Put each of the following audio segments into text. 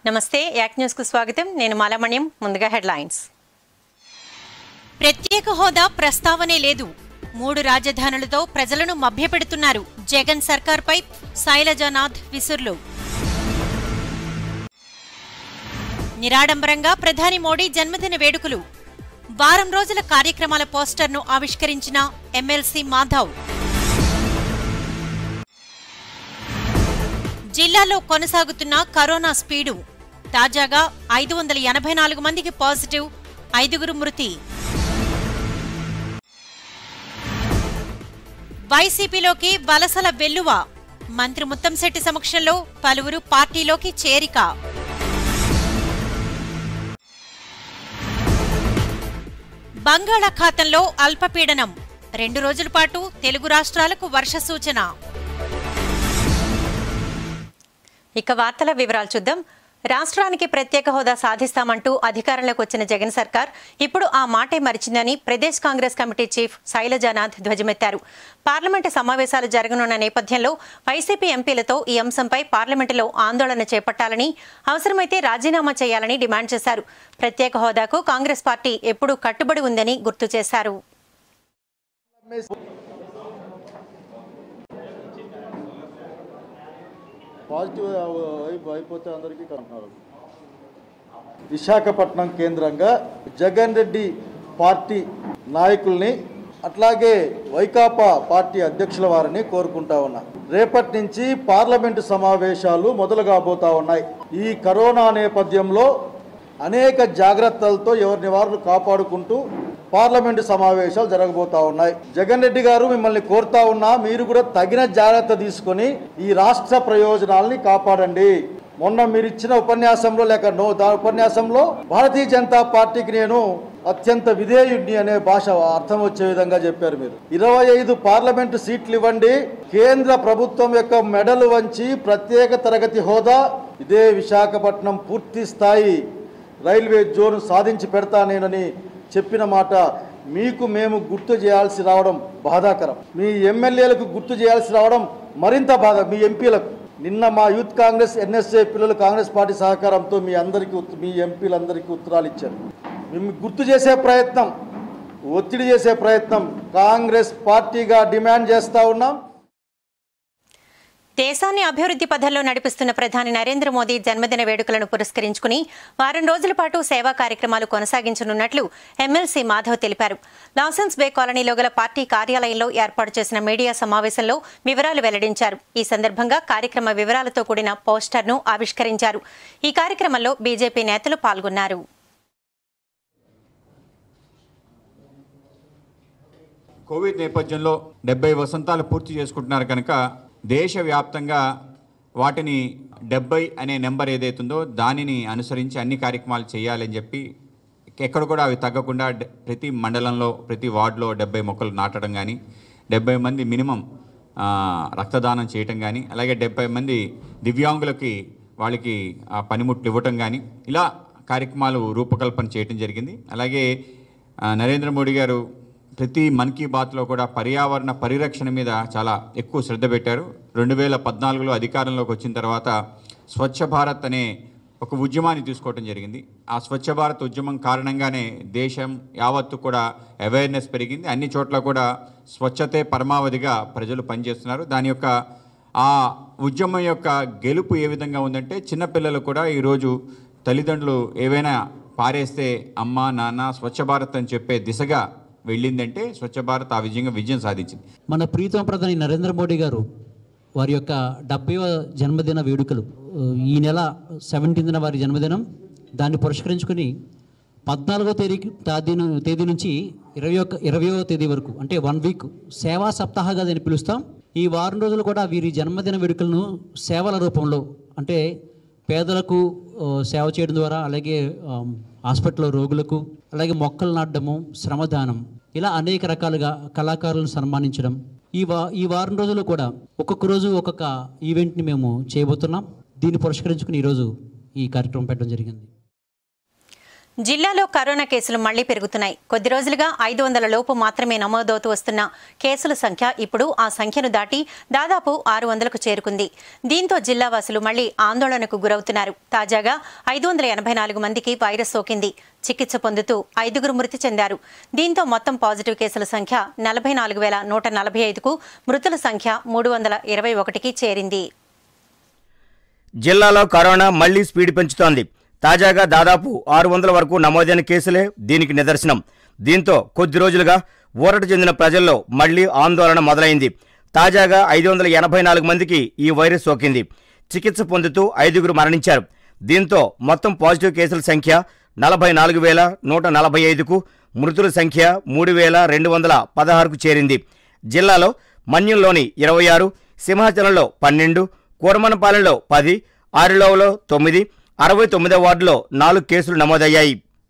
నమస్తే యాక్ న్యూస్ కు స్వాగతం నేను మాలమణ్యం ముందుగా హెడ్లైన్స్ ప్రత్యేక హోదా ప్రస్తావనే లేదు మూడు రాజధానులతో ప్రజలను మభ్యపెడుతున్నారు జగన్ సర్కార్పై శైలజానాథ్ విసుర్లు నిరాడంబరంగా ప్రధాని మోడీ జన్మదిన వేడుకలు వారం రోజుల కార్యక్రమాల పోస్టర్ను ఆవిష్కరించిన ఎమ్మెల్సీ మాధవ్ జిల్లాలో కొనసాగుతున్న కరోనా స్పీడు తాజాగా ఐదు వందల ఎనభై నాలుగు మందికి పాజిటివ్ ఐదుగురు మృతి వైసీపీలోకి వలసల వెల్లువ మంత్రి ముత్తంశెట్టి సమక్షంలో పలువురు పార్టీలోకి చేరిక బంగాళాఖాతంలో అల్పపీడనం రెండు రోజుల పాటు తెలుగు రాష్ట్రాలకు వర్ష సూచన ఇక వార్తల వివరాలు చూద్దాం రాష్ట్రానికి ప్రత్యేక హోదా సాధిస్తామంటూ అధికారంలోకి వచ్చిన జగన్ సర్కార్ ఇప్పుడు ఆ మాటే మరిచిందని Pradesh Congress committee chief Sailajanath ధ్వజమెత్తారు పార్లమెంటు సమావేశాలు జరగనున్న నేపథ్యంలో వైసీపీ ఎంపీలతో ఈ అంశంపై పార్లమెంటులో ఆందోళన చేపట్టాలని అవసరమైతే రాజీనామా చేయాలని డిమాండ్ చేశారు ప్రత్యేక హోదాకు కాంగ్రెస్ పార్టీ ఎప్పుడూ కట్టుబడి ఉందని గుర్తు చేశారు పాజిటివ్ అయిపో- అయిపోతే అందరికీ కంటున్నారు విశాఖపట్నం కేంద్రంగా జగన్ రెడ్డి పార్టీ నాయకుల్ని అట్లాగే వైకాపా పార్టీ అధ్యక్షుల వారిని కోరుకుంటా ఉన్నా రేపటి నుంచి పార్లమెంటు సమావేశాలు మొదలు కాబోతా ఉన్నాయి ఈ కరోనా నేపథ్యంలో అనేక జాగ్రత్తలతో ఎవరిని వారు కాపాడుకుంటూ పార్లమెంటు సమావేశాలు జరగబోతా ఉన్నాయి జగన్ రెడ్డి గారు మిమ్మల్ని కోరుతా ఉన్నా మీరు కూడా తగిన జాగ్రత్త తీసుకొని ఈ రాష్ట్ర ప్రయోజనాల్ని కాపాడండి మొన్న మీరు ఇచ్చిన ఉపన్యాసంలో లేక నో దా ఉపన్యాసంలో భారతీయ జనతా పార్టీకి నేను అత్యంత విధేయుడిని అనే భాష అర్థం వచ్చే విధంగా చెప్పారు మీరు ఇరవై ఐదు పార్లమెంటు సీట్లు ఇవ్వండి కేంద్ర ప్రభుత్వం యొక్క మెడలు వంచి ప్రత్యేక తరగతి హోదా ఇదే విశాఖపట్నం పూర్తి స్థాయి రైల్వే జోన్ సాధించి పెడతా నేనని చెప్పిన మాట మీకు మేము గుర్తు చేయాల్సి రావడం బాధాకరం మీ ఎమ్మెల్యేలకు గుర్తు చేయాల్సి రావడం మరింత బాధ మీ ఎంపీలకు నిన్న మా యూత్ కాంగ్రెస్ ఎన్ఎస్ఏ పిల్లలు కాంగ్రెస్ పార్టీ సహకారంతో మీ అందరికీ ఉత్- మీ ఎంపీలందరికీ ఉత్తరాలు ఇచ్చారు మేము గుర్తు చేసే ప్రయత్నం ఒత్తిడి చేసే ప్రయత్నం కాంగ్రెస్ పార్టీగా డిమాండ్ చేస్తూ ఉన్నాం దేశాన్ని అభివృద్ధి పథంలో నడిపిస్తున్న ప్రధాని నరేంద్ర మోదీ జన్మదిన వేడుకలను పురస్కరించుకుని వారం రోజుల పాటు సేవా కార్యక్రమాలు కొనసాగించనున్నట్లు ఎమ్మెల్సీ మాధవ్ తెలిపారు లాసెన్స్ బే కాలనీలో గల పార్టీ కార్యాలయంలో ఏర్పాటు చేసిన మీడియా సమావేశంలో వివరాలు వెల్లడించారు ఈ సందర్భంగా కార్యక్రమ వివరాలతో కూడిన పోస్టర్ను ఆవిష్కరించారు ఈ కార్యక్రమంలో బీజేపీ నేతలు పాల్గొన్నారు కోవిడ్ నేపథ్యంలో డెబ్బై వసంతాలు పూర్తి చేసుకుంటున్నారు కనుక దేశవ్యాప్తంగా వాటిని డెబ్బై అనే నెంబర్ ఏదైతుందో దానిని అనుసరించి అన్ని కార్యక్రమాలు చేయాలని చెప్పి ఎక్కడ కూడా అవి తగ్గకుండా డె- ప్రతి మండలంలో ప్రతి వార్డులో డెబ్బై మొక్కలు నాటడం కానీ డెబ్బై మంది మినిమం ఆ, రక్తదానం చేయటం కానీ అలాగే డెబ్బై మంది దివ్యాంగులకి వాళ్ళకి ఆ పనిముట్లు ఇవ్వటం కానీ ఇలా కార్యక్రమాలు రూపకల్పన చేయటం జరిగింది అలాగే ఆ, నరేంద్ర మోడీ గారు ప్రతి మన్ కీ బాత్లో కూడా పర్యావరణ పరిరక్షణ మీద చాలా ఎక్కువ శ్రద్ధ పెట్టారు రెండు వేల పద్నాలుగులో అధికారంలోకి వచ్చిన తర్వాత స్వచ్ఛ భారత్ అనే ఒక ఉద్యమాన్ని తీసుకోవడం జరిగింది ఆ స్వచ్ఛ భారత్ ఉద్యమం కారణంగానే దేశం యావత్తు కూడా అవేర్నెస్ పెరిగింది అన్ని చోట్ల కూడా స్వచ్ఛతే పరమావధిగా ప్రజలు పనిచేస్తున్నారు దాని యొక్క ఆ ఉద్యమం యొక్క గెలుపు ఏ విధంగా ఉందంటే చిన్నపిల్లలు కూడా ఈరోజు తల్లిదండ్రులు ఏవైనా పారేస్తే అమ్మ నాన్న స్వచ్ఛ భారత్ అని చెప్పే దిశగా వెళ్ళిందంటే స్వచ్ఛ భారత్ ఆ విజయంగా విజయం సాధించింది మన ప్రీతం ప్రధాని నరేంద్ర మోడీ గారు వారి యొక్క డెబ్బైవ జన్మదిన వేడుకలు ఆ, ఈ నెల సెవెంటీన్త్న వారి జన్మదినం దాన్ని పురస్కరించుకుని పద్నాలుగో తేదీ తేదీ ను- తేదీ నుంచి ఇరవై ఒక్క ఇరవయో తేదీ వరకు అంటే వన్ వీక్ సేవా సప్తాహగా దీన్ని పిలుస్తాం ఈ వారం రోజులు కూడా వీరి జన్మదిన వేడుకలను సేవల రూపంలో అంటే పేదలకు ఆ, సేవ చేయడం ద్వారా అలాగే ఆ, హాస్పిటల్లో రోగులకు అలాగే మొక్కలు నాటడము శ్రమదానం ఇలా అనేక రకాలుగా కళాకారులను సన్మానించడం ఈ వా ఈ వారం రోజులు కూడా ఒక్కొక్క రోజు ఒక్కొక్క ఈవెంట్ని మేము చేయబోతున్నాం దీన్ని పురస్కరించుకుని ఈరోజు ఈ కార్యక్రమం పెట్టడం జరిగింది జిల్లాలో కరోనా కేసులు మళ్లీ పెరుగుతున్నాయి కొద్ది రోజులుగా ఐదు వందల లోపు మాత్రమే నమోదవుతూ వస్తున్న కేసుల సంఖ్య ఇప్పుడు ఆ సంఖ్యను దాటి దాదాపు ఆరు వందలకు చేరుకుంది దీంతో జిల్లావాసులు మళ్లీ ఆందోళనకు గురవుతున్నారు తాజాగా ఐదు వందల ఎనభై నాలుగు మందికి వైరస్ సోకింది చికిత్స పొందుతూ ఐదుగురు మృతి చెందారు దీంతో మొత్తం పాజిటివ్ కేసుల సంఖ్య నలభై నాలుగు వేల నూట నలభై ఐదుకు మృతుల సంఖ్య మూడు వందల ఇరవై ఒకటికి చేరింది జిల్లాలో కరోనా మళ్లీ స్పీడ్ పెంచుతోంది తాజాగా దాదాపు ఆరు వందల వరకు నమోదైన కేసులే దీనికి నిదర్శనం దీంతో కొద్ది రోజులుగా ఊరట చెందిన ప్రజల్లో మళ్లీ ఆందోళన మొదలైంది తాజాగా ఐదు వందల ఎనభై నాలుగు మందికి ఈ వైరస్ సోకింది చికిత్స పొందుతూ ఐదుగురు మరణించారు దీంతో మొత్తం పాజిటివ్ కేసుల సంఖ్య నలభై నాలుగు వేల నూట నలభై ఐదుకు మృతుల సంఖ్య మూడు వేల రెండు వందల పదహారుకు చేరింది జిల్లాలో మన్యంలోని ఇరవై ఆరు సింహాచలంలో పన్నెండు కూరమనపాలెంలో పది ఆరులోవలో తొమ్మిది అరవై తొమ్మిదో వార్డులో నాలుగు కేసులు నమోదయ్యాయి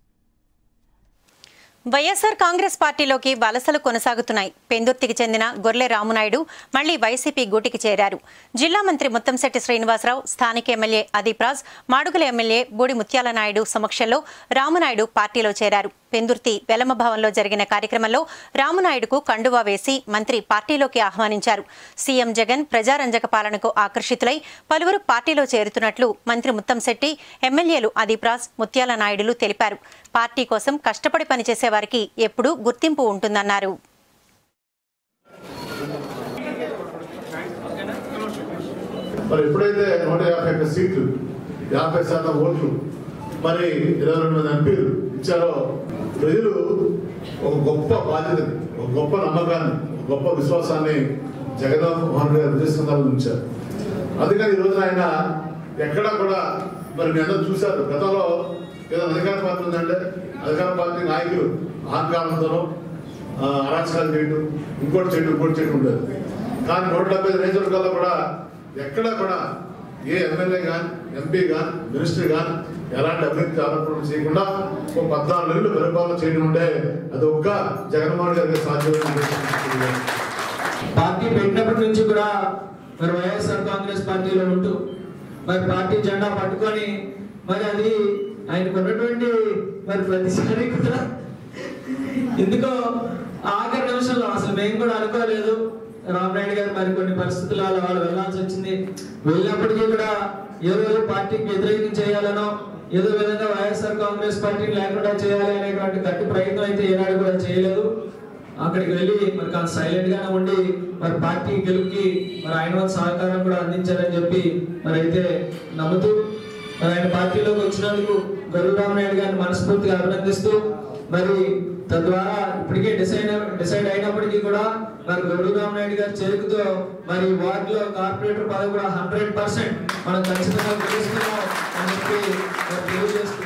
వైఎస్సార్ కాంగ్రెస్ పార్టీలోకి వలసలు కొనసాగుతున్నాయి పెందుర్తికి చెందిన గొర్లె రామునాయుడు మళ్లీ వైసీపీ గూటికి చేరారు జిల్లా మంత్రి ముత్తంశెట్టి శ్రీనివాసరావు స్థానిక ఎమ్మెల్యే అదీప్ రాజ్ మాడుగుల ఎమ్మెల్యే బూడి ముత్యాల నాయుడు సమక్షంలో రామునాయుడు పార్టీలో చేరారు పెందుర్తి వెలమ భవన్లో జరిగిన కార్యక్రమంలో రామునాయుడుకు కండువా వేసి మంత్రి పార్టీలోకి ఆహ్వానించారు సీఎం జగన్ ప్రజారంజక పాలనకు ఆకర్షితులై పలువురు పార్టీలో చేరుతున్నట్లు మంత్రి ముత్తంశెట్టి ఎమ్మెల్యేలు అదీప్ రాజ్ ముత్యాల నాయుడులు తెలిపారు పార్టీ కోసం కష్టపడి పనిచేసే వారికి ఎప్పుడూ గుర్తింపు ఉంటుందన్నారు మరి ఎప్పుడైతే నూట యాభై ఒక్క సీట్లు యాభై శాతం ఓట్లు మరి ఇరవై రెండు మంది ఎంపీలు ఇచ్చారో ప్రజలు ఒక గొప్ప బాధ్యతని ఒక గొప్ప నమ్మకాన్ని ఒక గొప్ప విశ్వాసాన్ని జగన్మోహన్ రెడ్డి గారు విజయసందర్భం ఉంచారు అందుకని ఈ రోజున ఆయన ఎక్కడా కూడా మరి మీ అందరూ చూశారు గతంలో ఏదో అధికార పార్టీ ఉందంటే అధికార పార్టీ నాయకులు అహంకారంతోనో ఆ, అరాచకాలు చేయడం ఇంకోటి చేయడం ఇంకోటి చేయడం ఉండేది కానీ నూట డెబ్బై ఐదు నియోజకవర్గాల్లో కూడా ఎక్కడా కూడా ఏ ఎమ్మెల్యే కానీ ఎంపీ కానీ మినిస్టర్ కానీ ఎలాంటి అభివృద్ధి ఆరోపణలు చేయకుండా ఒక పద్నాలుగు నెలలు పరిపాలన చేయడం ఉంటే అది ఒక్క జగన్మోహన్ గారికి సాధ్యమైన పార్టీ పెట్టినప్పటి నుంచి కూడా మరి వైఎస్ఆర్ కాంగ్రెస్ పార్టీలో ఉంటూ మరి పార్టీ జెండా పట్టుకొని మరి అది ఆయనకు ఉన్నటువంటి మరి ప్రతిసారి కూడా ఎందుకో ఆఖరి నిమిషంలో అసలు మేము కూడా అనుకోలేదు రామనాయుడు గారు మరి కొన్ని పరిస్థితుల వల్ల వాళ్ళు వెళ్ళాల్సి వచ్చింది వెళ్ళినప్పటికీ కూడా ఏ రోజు పార్టీకి వ్యతిరేకం చేయాలనో ఏదో విధంగా వైఎస్ఆర్ కాంగ్రెస్ పార్టీని లేకుండా చేయాలి అనేటువంటి గట్టి ప్రయత్నం అయితే ఏనాడు కూడా చేయలేదు అక్కడికి వెళ్ళి మరి కాస్త సైలెంట్ గానే ఉండి మరి పార్టీ గెలుపుకి మరి ఆయన వంతు సహకారం కూడా అందించారని చెప్పి మరి అయితే నమ్ముతూ మరి ఆయన పార్టీలోకి వచ్చినందుకు గరుడామనాయుడు గారిని మనస్ఫూర్తిగా అభినందిస్తూ మరి తద్వారా ఇప్పటికే డిసైడ్ డిసైడ్ అయినప్పటికీ కూడా మరి గరుడామనాయుడు గారి చేరుకుతో మరి వార్డులో కార్పొరేటర్ పదవి కూడా హండ్రెడ్ పర్సెంట్ మనం ఖచ్చితంగా గెలుస్తున్నాం అని చెప్పి మరి తెలియజేస్తూ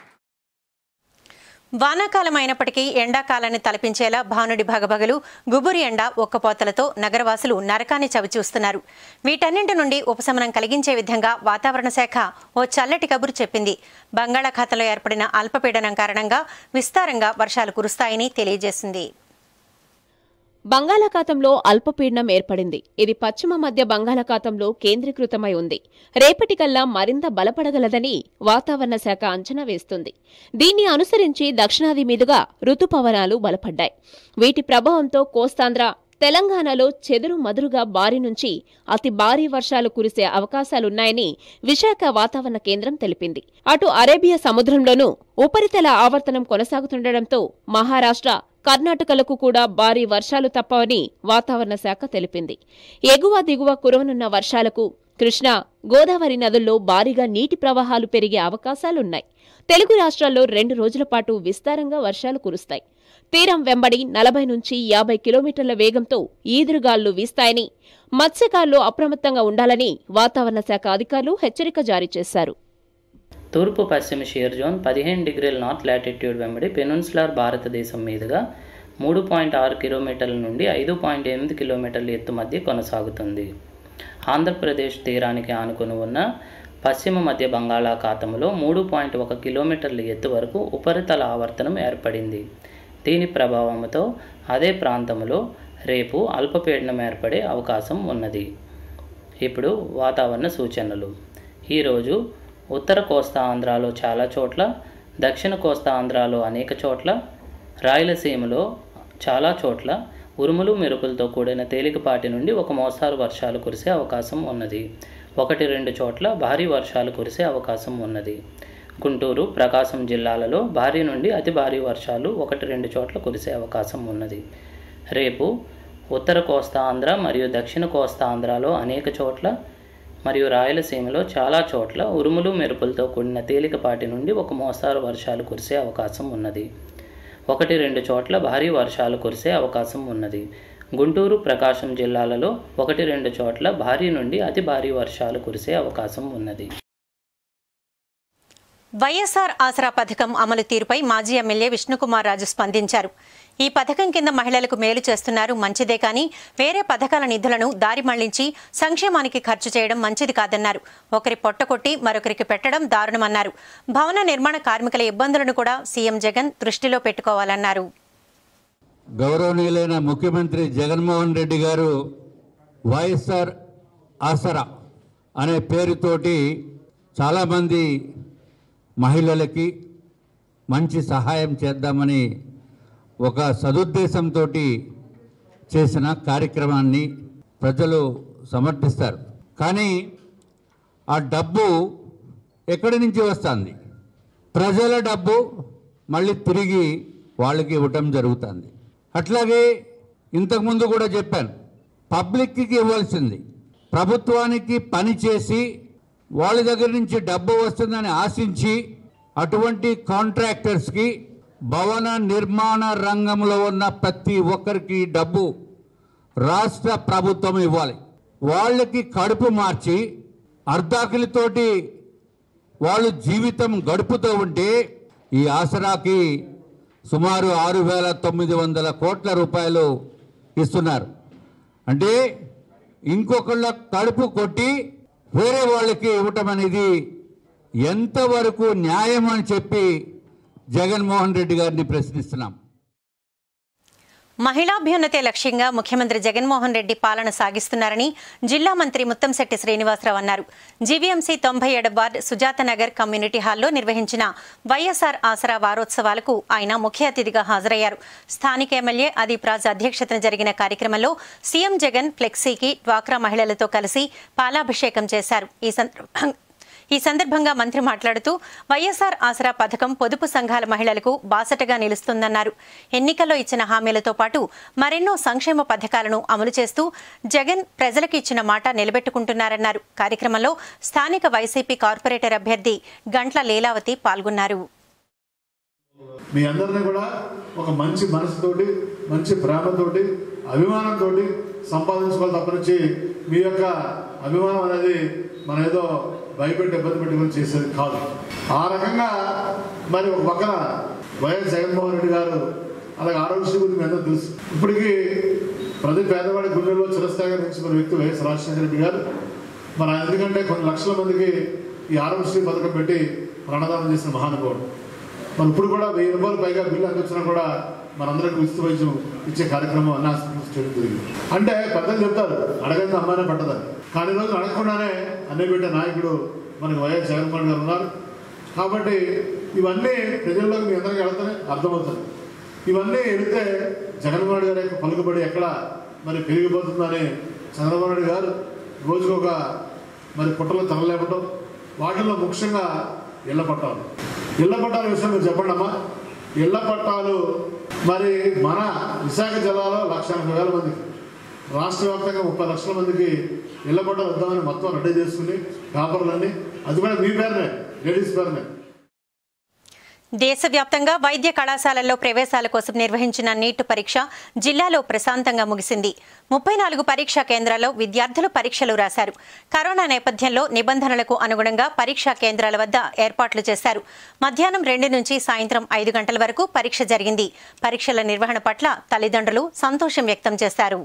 వానాకాలం అయినప్పటికీ ఎండాకాలాన్ని తలపించేలా భానుడి భగభగలు గుబురి ఎండ ఒక్కపోతలతో నగరవాసులు నరకాన్ని చవిచూస్తున్నారు వీటన్నింటి నుండి ఉపశమనం కలిగించే విధంగా వాతావరణ శాఖ ఓ చల్లటి కబురు చెప్పింది బంగాళాఖాతంలో ఏర్పడిన అల్పపీడనం కారణంగా విస్తారంగా వర్షాలు కురుస్తాయని తెలియజేసింది బంగాళాఖాతంలో అల్పపీడనం ఏర్పడింది ఇది పశ్చిమ మధ్య బంగాళాఖాతంలో కేంద్రీకృతమై ఉంది రేపటికల్లా మరింత బలపడగలదని వాతావరణ శాఖ అంచనా వేస్తుంది దీన్ని అనుసరించి దక్షిణాది మీదుగా రుతుపవనాలు బలపడ్డాయి వీటి ప్రభావంతో కోస్తాంధ్ర తెలంగాణలో చెదురు మదురుగా భారీ నుంచి అతి భారీ వర్షాలు కురిసే అవకాశాలున్నాయని విశాఖ వాతావరణ కేంద్రం తెలిపింది అటు అరేబియా సముద్రంలోనూ ఉపరితల ఆవర్తనం కొనసాగుతుండటంతో మహారాష్ట్ర కర్ణాటకలకు కూడా భారీ వర్షాలు తప్పవని వాతావరణ శాఖ తెలిపింది ఎగువ దిగువ కురవనున్న వర్షాలకు కృష్ణా గోదావరి నదుల్లో భారీగా నీటి ప్రవాహాలు పెరిగే అవకాశాలున్నాయి తెలుగు రాష్ట్రాల్లో రెండు రోజుల పాటు విస్తారంగా వర్షాలు కురుస్తాయి తీరం వెంబడి నలభై నుంచి యాభై కిలోమీటర్ల వేగంతో ఈదురుగాళ్లు వీస్తాయని మత్స్యకారులు అప్రమత్తంగా ఉండాలని వాతావరణ శాఖ అధికారులు హెచ్చరిక జారీ చేశారు తూర్పు పశ్చిమ షియర్ జోన్ పదిహేను డిగ్రీల నార్త్ లాటిట్యూడ్ వెంబడి పెనున్సులార్ భారతదేశం మీదుగా మూడు పాయింట్ ఆరు కిలోమీటర్ల నుండి ఐదు పాయింట్ ఎనిమిది కిలోమీటర్ల ఎత్తు మధ్య కొనసాగుతుంది ఆంధ్రప్రదేశ్ తీరానికి ఆనుకుని ఉన్న పశ్చిమ మధ్య బంగాళాఖాతంలో మూడు పాయింట్ ఒక కిలోమీటర్ల ఎత్తు వరకు ఉపరితల ఆవర్తనం ఏర్పడింది దీని ప్రభావంతో అదే ప్రాంతంలో రేపు అల్పపీడనం ఏర్పడే అవకాశం ఉన్నది ఇప్పుడు వాతావరణ సూచనలు ఈరోజు ఉత్తర కోస్తా ఆంధ్రాలో చాలా చోట్ల దక్షిణ కోస్తా ఆంధ్రాలో అనేక చోట్ల రాయలసీమలో చాలా చోట్ల ఉరుములు మెరుపులతో కూడిన తేలికపాటి నుండి ఒక మోస్తారు వర్షాలు కురిసే అవకాశం ఉన్నది ఒకటి రెండు చోట్ల భారీ వర్షాలు కురిసే అవకాశం ఉన్నది గుంటూరు ప్రకాశం జిల్లాలలో భారీ నుండి అతి భారీ వర్షాలు ఒకటి రెండు చోట్ల కురిసే అవకాశం ఉన్నది రేపు ఉత్తర కోస్తా ఆంధ్ర మరియు దక్షిణ కోస్తా ఆంధ్రాలో అనేక చోట్ల మరియు రాయలసీమలో చాలా చోట్ల ఉరుములు మెరుపులతో కూడిన తేలికపాటి నుండి ఒక మోస్తారు వర్షాలు కురిసే అవకాశం ఉన్నది ఒకటి రెండు చోట్ల భారీ వర్షాలు కురిసే అవకాశం ఉన్నది గుంటూరు ప్రకాశం జిల్లాలలో ఒకటి రెండు చోట్ల భారీ నుండి అతి భారీ వర్షాలు కురిసే అవకాశం ఉన్నది వైఎస్ఆర్ ఆసరా పథకం అమలు తీరుపై మాజీ ఎమ్మెల్యే విష్ణుకుమార్ రాజు స్పందించారు ఈ పథకం కింద మహిళలకు మేలు చేస్తున్నారు మంచిదే కానీ వేరే పథకాల నిధులను దారి మళ్లించి సంక్షేమానికి ఖర్చు చేయడం మంచిది కాదన్నారు ఒకరి పొట్టకొట్టి మరొకరికి పెట్టడం దారుణమన్నారు భవన నిర్మాణ కార్మికుల ఇబ్బందులను కూడా సీఎం జగన్ దృష్టిలో పెట్టుకోవాలన్నారు గౌరవనీయులైన ముఖ్యమంత్రి జగన్మోహన్ రెడ్డి గారు వైఎస్ఆర్ ఆసరా అనే పేరుతోటి చాలామంది మహిళలకి మంచి సహాయం చేద్దామని ఒక సదుద్దేశంతో చేసిన కార్యక్రమాన్ని ప్రజలు సమర్థిస్తారు కానీ ఆ డబ్బు ఎక్కడి నుంచి వస్తుంది ప్రజల డబ్బు మళ్ళీ తిరిగి వాళ్ళకి ఇవ్వటం జరుగుతుంది అట్లాగే ఇంతకుముందు కూడా చెప్పాను పబ్లిక్కి ఇవ్వాల్సింది ప్రభుత్వానికి పని చేసి వాళ్ళ దగ్గర నుంచి డబ్బు వస్తుందని ఆశించి అటువంటి కాంట్రాక్టర్స్కి భవన నిర్మాణ రంగంలో ఉన్న ప్రతి ఒక్కరికి డబ్బు రాష్ట్ర ప్రభుత్వం ఇవ్వాలి వాళ్ళకి కడుపు మార్చి అర్ధాకిలితోటి వాళ్ళు జీవితం గడుపుతూ ఉంటే ఈ ఆసరాకి సుమారు ఆరు వేల తొమ్మిది వందల కోట్ల రూపాయలు ఇస్తున్నారు అంటే ఇంకొకళ్ళ కడుపు కొట్టి వేరే వాళ్ళకి ఇవ్వటం అనేది ఎంతవరకు న్యాయం అని చెప్పి జగన్మోహన్ రెడ్డి గారిని ప్రశ్నిస్తున్నాం మహిళాభ్యున్నతే లక్ష్యంగా ముఖ్యమంత్రి జగన్మోహన్ రెడ్డి పాలన సాగిస్తున్నారని జిల్లా మంత్రి ముత్తంశెట్టి శ్రీనివాసరావు అన్నారు జీవీఎంసీ తొంభై ఏడు వార్డ్ సుజాతనగర్ కమ్యూనిటీ హాల్లో నిర్వహించిన వైఎస్ఆర్ ఆసరా వారోత్సవాలకు ఆయన ముఖ్య అతిథిగా హాజరయ్యారు స్థానిక ఎమ్మెల్యే అదీప్ రాజ్ అధ్యక్షతన జరిగిన కార్యక్రమంలో సీఎం జగన్ ఫ్లెక్సీకి డ్వాక్రా మహిళలతో కలిసి పాలాభిషేకం చేశారు ఈ సందర్భంగా ఈ సందర్భంగా మంత్రి మాట్లాడుతూ వైఎస్ఆర్ ఆసరా పథకం పొదుపు సంఘాల మహిళలకు బాసటగా నిలుస్తుందన్నారు ఎన్నికల్లో ఇచ్చిన హామీలతో పాటు మరెన్నో సంక్షేమ పథకాలను అమలు చేస్తూ జగన్ ప్రజలకు ఇచ్చిన మాట నిలబెట్టుకుంటున్నారన్నారు కార్యక్రమంలో స్థానిక వైసీపీ కార్పొరేటర్ అభ్యర్థి గంట్ల లీలావతి పాల్గొన్నారు మీ అందరినీ కూడా ఒక మంచి మనసుతోటి మంచి ప్రేమతోటి అభిమానంతో సంపాదించుకోవాలి తప్పనించి మీ యొక్క అభిమానం అనేది మన ఏదో భయపెట్టి ఇబ్బంది పెట్టుకుని చేసేది కాదు ఆ రకంగా మరి ఒక పక్కన వైఎస్ జగన్మోహన్ రెడ్డి గారు అలాగే ఆరోగ్యశ్రీ గురించి మీ అందరూ తెలుసు ఇప్పటికీ ప్రతి పేదవాడి గుండెల్లో చిరస్థాయిగా నిలిచిన వ్యక్తి వైఎస్ రాజశేఖర రెడ్డి గారు మరి ఆయన ఎందుకంటే కొన్ని లక్షల మందికి ఈ ఆరోగ్యశ్రీ పథకం పెట్టి ప్రాణదానం చేసిన మహానుభావుడు మరి ఇప్పుడు కూడా వెయ్యి రూపాయలు పైగా బిల్లు అందించినా కూడా మనందరికీ ఉచిత వైద్యం ఇచ్చే కార్యక్రమం అన్న చేయడం అంటే పెద్దలు చెప్తారు అడగంది అమ్మాయినే పట్టదని కానీ ఈ రోజు అడగకుండానే అన్నీ పెట్టే నాయకుడు మనకి వైఎస్ జగన్మోహన్ గారు ఉన్నారు కాబట్టి ఇవన్నీ ప్రజల్లోకి మీ అందరికీ వెళ్తానే అర్థమవుతుంది ఇవన్నీ వెళితే జగన్మోహన్ రెడ్డి గారి యొక్క పలుకుబడి ఎక్కడ మరి పెరిగిపోతుందని చంద్రబాబు నాయుడు గారు రోజుకొక మరి పుట్టలో తరలేపటం వాటిల్లో ముఖ్యంగా ఇళ్ల పట్టాలు ఇళ్ల పట్టాల విషయం మీరు చెప్పండి అమ్మా ఇళ్ల పట్టాలు మరి మన విశాఖ జిల్లాలో లక్ష ఎనభై వేల మందికి రాష్ట్ర వ్యాప్తంగా ముప్పై లక్షల మందికి ఇళ్ల పట్టాలు ఇద్దామని మొత్తం రెడీ చేసుకుని పేపర్లన్నీ అది కూడా మీ పేరునే లేడీస్ పేరునే దేశవ్యాప్తంగా వైద్య కళాశాలల్లో ప్రవేశాల కోసం నిర్వహించిన నీట్ పరీక్ష జిల్లాలో ప్రశాంతంగా ముగిసింది ముప్పై నాలుగు పరీక్షా కేంద్రాల్లో విద్యార్థులు పరీక్షలు రాశారు కరోనా నేపథ్యంలో నిబంధనలకు అనుగుణంగా పరీక్షా కేంద్రాల వద్ద ఏర్పాట్లు చేశారు మధ్యాహ్నం రెండు నుంచి సాయంత్రం ఐదు గంటల వరకు పరీక్ష జరిగింది పరీక్షల నిర్వహణ పట్ల తల్లిదండ్రులు సంతోషం వ్యక్తం చేశారు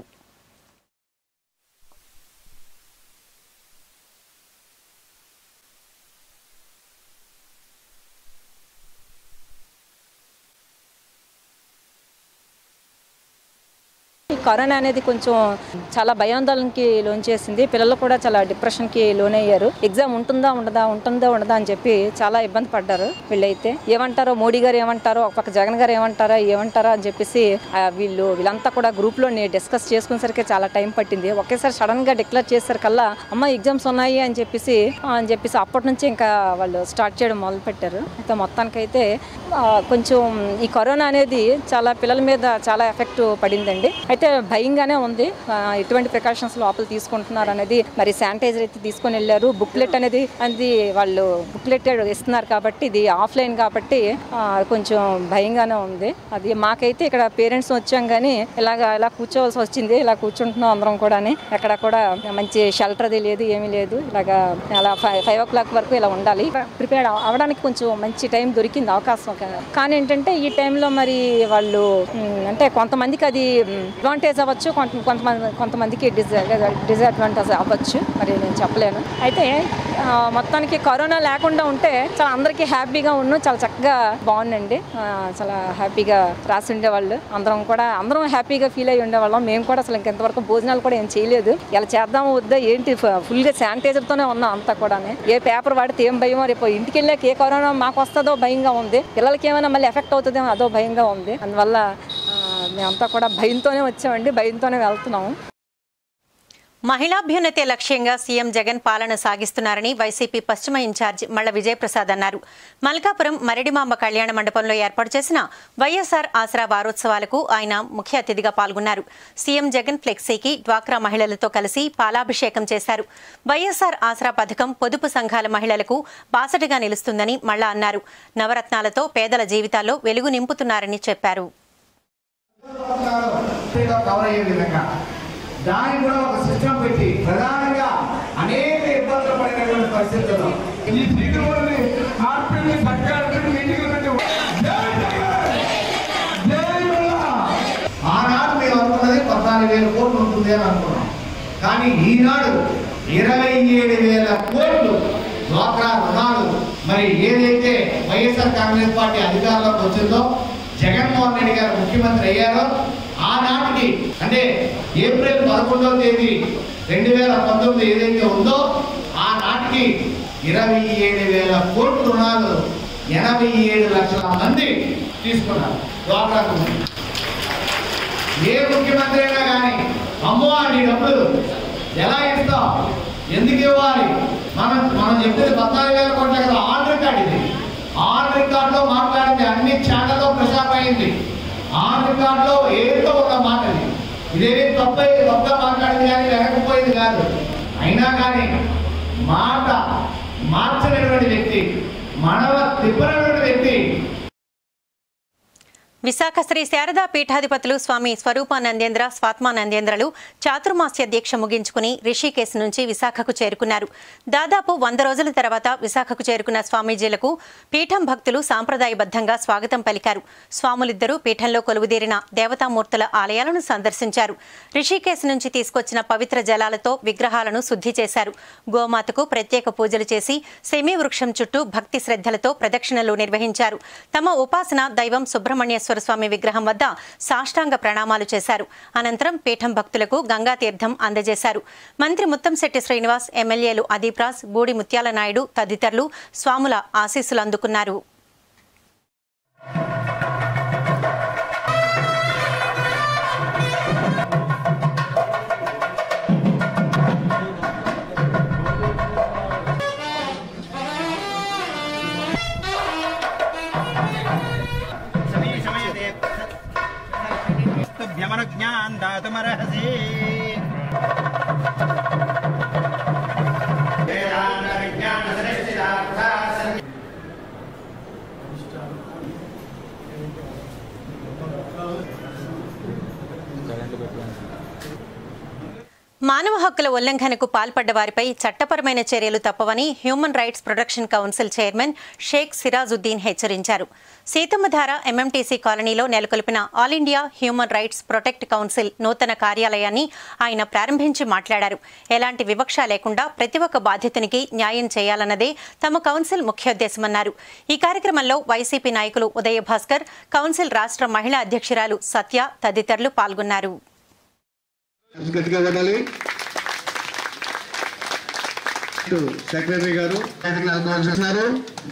కరోనా అనేది కొంచెం చాలా భయాందోళనకి లోన్ చేసింది పిల్లలు కూడా చాలా డిప్రెషన్కి లోన్ అయ్యారు ఎగ్జామ్ ఉంటుందా ఉండదా ఉంటుందా ఉండదా అని చెప్పి చాలా ఇబ్బంది పడ్డారు వీళ్ళైతే ఏమంటారో మోడీ గారు ఏమంటారో ఒక పక్క జగన్ గారు ఏమంటారా ఏమంటారా అని చెప్పేసి ఆ, వీళ్ళు వీళ్ళంతా కూడా గ్రూప్లో డిస్కస్ చేసుకునేసరికి చాలా టైం పట్టింది ఒకేసారి సడన్ గా డిక్లేర్ చేసేసరికల్లా అమ్మ ఎగ్జామ్స్ ఉన్నాయి అని చెప్పేసి ఆ, అని చెప్పేసి అప్పటి నుంచి ఇంకా వాళ్ళు స్టార్ట్ చేయడం మొదలు పెట్టారు అయితే మొత్తానికైతే ఆ, కొంచెం ఈ కరోనా అనేది చాలా పిల్లల మీద చాలా ఎఫెక్ట్ పడిందండి అయితే భయంగానే ఉంది ఆ, ఎటువంటి ప్రికాషన్స్ లోపల తీసుకుంటున్నారు అనేది మరి శానిటైజర్ అయితే తీసుకొని వెళ్ళారు బుక్లెట్ అనేది అది వాళ్ళు బుక్లెట్ ఇస్తున్నారు కాబట్టి ఇది ఆఫ్లైన్ కాబట్టి ఆ, కొంచెం భయంగానే ఉంది అది మాకైతే ఇక్కడ పేరెంట్స్ వచ్చాం కానీ ఇలాగ ఇలా కూర్చోవలసి వచ్చింది ఇలా కూర్చుంటున్నాం అందరం కూడా ఎక్కడ కూడా మంచి షెల్టర్ అది లేదు ఏమీ లేదు ఇలాగా అలా ఫైవ్ ఫైవ్ ఓ క్లాక్ వరకు ఇలా ఉండాలి ప్రిపేర్ అవడానికి కొంచెం మంచి టైం దొరికింది అవకాశం కా- కానీ ఏంటంటే ఈ టైంలో మరి వాళ్ళు మ్, అంటే కొంతమందికి అది అడ్వాంటేజ్ అవ్వచ్చు కొంత కొంతమంది కొంతమందికి డిజ డిసడ్వాంటేజ్ అవ్వచ్చు మరి నేను చెప్పలేను అయితే ఆ, మొత్తానికి కరోనా లేకుండా ఉంటే చాలా అందరికీ హ్యాపీగా ఉన్ను చాలా చక్కగా బాగుందండి ఆ, చాలా హ్యాపీగా రాసి ఉండేవాళ్ళు అందరం కూడా అందరం హ్యాపీగా ఫీల్ అయ్యి ఉండేవాళ్ళం మేము కూడా అసలు ఇంకెంతవరకు భోజనాలు కూడా ఏం చేయలేదు ఇలా చేద్దాం వద్దా ఏంటి ఫుల్గా శానిటైజర్తోనే ఉన్నాం అంతా కూడా ఏ పేపర్ వాడితే ఏం భయమో రేపు ఇంటికి వెళ్ళాక ఏ కరోనా మాకు వస్తుందో భయంగా ఉంది పిల్లలకి ఏమైనా మళ్ళీ ఎఫెక్ట్ అవుతుందేమో అదో భయంగా ఉంది అందువల్ల ఆ, మేమంతా కూడా భయంతోనే వచ్చామండి భయంతోనే వెళ్తున్నాము మహిళాభ్యున్నతే లక్ష్యంగా సీఎం జగన్ పాలన సాగిస్తున్నారని వైసీపీ పశ్చిమ ఇన్ఛార్జ్ మల్ల విజయప్రసాద్ అన్నారు మల్కాపురం మరిడిమాంబ కళ్యాణ మండపంలో ఏర్పాటు చేసిన వైఎస్ఆర్ ఆసరా వారోత్సవాలకు ఆయన ముఖ్య అతిథిగా పాల్గొన్నారు సీఎం జగన్ ఫ్లెక్సీకి డ్వాక్రా మహిళలతో కలిసి పాలాభిషేకం చేశారు వైఎస్ఆర్ ఆసరా పథకం పొదుపు సంఘాల మహిళలకు బాసటగా నిలుస్తుందని మళ్ళా అన్నారు నవరత్నాలతో పేదల జీవితాల్లో వెలుగు నింపుతున్నారని చెప్పారు కవర్ అయ్యే విధంగా దానికి కూడా ఒక సిస్టమ్ పెట్టి ప్రధానంగా అనేక ఇబ్బందులు పడినటువంటి పరిస్థితుల్లో ఈ దిగుబడిని మార్పిడిని సర్కారు ఇంటికి ఆనాడు మేము అనుకున్నది పద్నాలుగు వేల కోట్లు ఉంటుంది అని అనుకున్నాం కానీ ఈనాడు ఇరవై ఏడు వేల కోట్లు డ్వాక్రా రుణాలు మరి ఏదైతే వైఎస్ఆర్ కాంగ్రెస్ పార్టీ అధికారంలోకి వచ్చిందో జగన్మోహన్ రెడ్డి గారు ముఖ్యమంత్రి అయ్యారో ఆనాటికి అంటే ఏప్రిల్ పదకొండవ తేదీ రెండు వేల పంతొమ్మిది ఏదైతే ఉందో ఆనాటికి ఇరవై ఏడు వేల కోట్ల రుణాలు ఎనభై ఏడు లక్షల మంది తీసుకున్నారు డ్వాక్రా రుణాలు. ఏ ముఖ్యమంత్రి అయినా కానీ అమ్మో నీ డబ్బులు ఎలా ఇస్తాం ఎందుకు ఇవ్వాలి మనం మనం చెప్పేది పద్నాలుగు వేల కోట్ల కదా ఆన్ రికార్డ్ ఇది ఆన్ రికార్డ్ లో మాట్లాడింది అన్ని ఛానల్లో ప్రసారం అయింది ఆన్ రికార్డ్ లో ఏదో ఒక మాట ఇది ఇదేమి తప్ప తప్పుగా మాట్లాడింది కానీ వెనకపోయింది కాదు అయినా కానీ మాట మార్చనటువంటి వ్యక్తి మనవ తిప్పనటువంటి వ్యక్తి విశాఖ శ్రీ శారదా పీఠాధిపతులు స్వామి స్వరూపానందేంద్ర స్వాత్మానందేంద్రలు చాతుర్మాస్య దీక్ష ముగించుకుని రిషికేశ్ నుంచి విశాఖకు చేరుకున్నారు దాదాపు వంద రోజుల తర్వాత విశాఖకు చేరుకున్న స్వామీజీలకు పీఠం భక్తులు సాంప్రదాయబద్ధంగా స్వాగతం పలికారు స్వాములిద్దరూ పీఠంలో కొలువుదీరిన దేవతామూర్తుల ఆలయాలను సందర్శించారు రిషికేశ్ నుంచి తీసుకొచ్చిన పవిత్ర జలాలతో విగ్రహాలను శుద్ధి చేశారు గోమాతకు ప్రత్యేక పూజలు చేసి సెమీ వృక్షం చుట్టూ భక్తి శ్రద్ధలతో ప్రదక్షిణలు నిర్వహించారు తమ ఉపాసన దైవం సుబ్రహ్మణ్యేశ్వర స్వామి విగ్రహం వద్ద సాష్టాంగ ప్రణామాలు చేశారు అనంతరం పీఠం భక్తులకు గంగా తీర్థం అందజేశారు మంత్రి ముత్తంశెట్టి శ్రీనివాస్ ఎమ్మెల్యేలు అదీప్ రాజ్ బూడి ముత్యాల నాయుడు తదితరులు స్వాముల ఆశీస్సులు అందుకున్నారు तुभ्यमनुज्ञान् दातुमर्हसि మానవ హక్కుల ఉల్లంఘనకు పాల్పడ్డ వారిపై చట్టపరమైన చర్యలు తప్పవని human rights protection council chairman Sheikh Sirajuddin హెచ్చరించారు సీతమ్మధార ఎంఎంటీసీ కాలనీలో నెలకొల్పిన all India human rights protect council నూతన కార్యాలయాన్ని ఆయన ప్రారంభించి మాట్లాడారు ఎలాంటి వివక్ష లేకుండా ప్రతి ఒక్క బాధితునికి న్యాయం చేయాలన్నదే తమ కౌన్సిల్ ముఖ్యోద్దేశమన్నారు ఈ కార్యక్రమంలో వైసీపీ నాయకులు ఉదయ భాస్కర్ కౌన్సిల్ రాష్ట్ర మహిళా అధ్యక్షురాలు సత్య తదితరులు పాల్గొన్నారు గట్టిగా కొట్టాలి సెక్రటరీ గారు చేస్తున్నారు